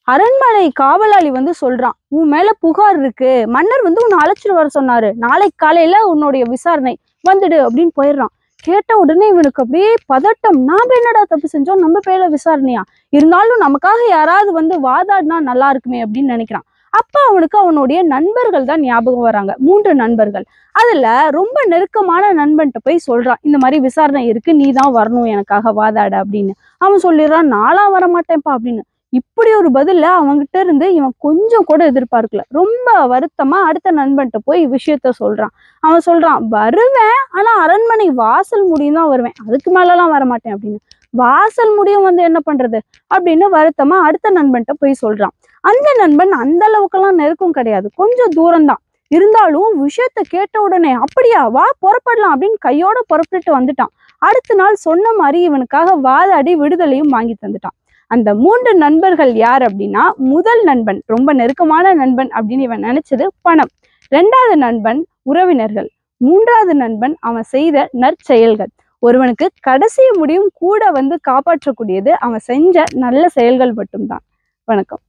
அரண்மனை காவலாளி வந்து சொல்றான் உன் மேல புகார் இருக்கு மன்னர் வந்து உன்னை அழைச்சிட்டு வர சொன்னாரு நாளைக்கு காலையில உன்னுடைய விசாரணை வந்துடு அப்படின்னு போயிடுறான் கேட்ட உடனே இவனுக்கு அப்படியே பதட்டம் நாம என்னடா தப்பு செஞ்சோம் நம்ம பேர்ல விசாரணையா இருந்தாலும் நமக்காக யாராவது வந்து வாதாடினா நல்லா இருக்குமே அப்படின்னு நினைக்கிறான் அப்ப அவனுக்கு அவனுடைய நண்பர்கள் தான் ஞாபகம் வராங்க மூன்று நண்பர்கள் அதுல ரொம்ப நெருக்கமான நண்பன்கிட்ட போய் சொல்றான் இந்த மாதிரி விசாரணை இருக்கு நீ தான் வரணும் எனக்காக வாதாட அப்படின்னு அவன் சொல்லிடுறான் நாளா வரமாட்டேன்ப்பா அப்படின்னு இப்படி ஒரு பதில அவன்கிட்ட இருந்து இவன் கொஞ்சம் கூட எதிர்பார்க்கல ரொம்ப வருத்தமா அடுத்த நண்பன்கிட்ட போய் விஷயத்த சொல்றான் அவன் சொல்றான் வருவேன் ஆனா அரண்மனை வாசல் முடியும் தான் வருவேன் அதுக்கு மேலலாம் வரமாட்டேன் அப்படின்னு வாசல் முடியும் வந்து என்ன பண்றது அப்படின்னு வருத்தமா அடுத்த நண்பன்கிட்ட போய் சொல்றான் அந்த நண்பன் அந்த அளவுக்கெல்லாம் நெருக்கம் கிடையாது கொஞ்சம் தூரம்தான் இருந்தாலும் விஷயத்த கேட்ட உடனே அப்படியா வா புறப்படலாம் அப்படின்னு கையோட புறப்பட்டு வந்துட்டான் அடுத்த நாள் சொன்ன மாதிரி இவனுக்காக வாதாடி விடுதலையும் வாங்கி தந்துட்டான் அந்த மூன்று நண்பர்கள் யார் அப்படின்னா முதல் நண்பன் ரொம்ப நெருக்கமான நண்பன் அப்படின்னு இவன் நினைச்சது பணம் ரெண்டாவது நண்பன் உறவினர்கள் மூன்றாவது நண்பன் அவன் செய்த நற்செயல்கள் ஒருவனுக்கு கடைசி முடியும் கூட வந்து காப்பாற்றக்கூடியது அவன் செஞ்ச நல்ல செயல்கள் மட்டும்தான் வணக்கம்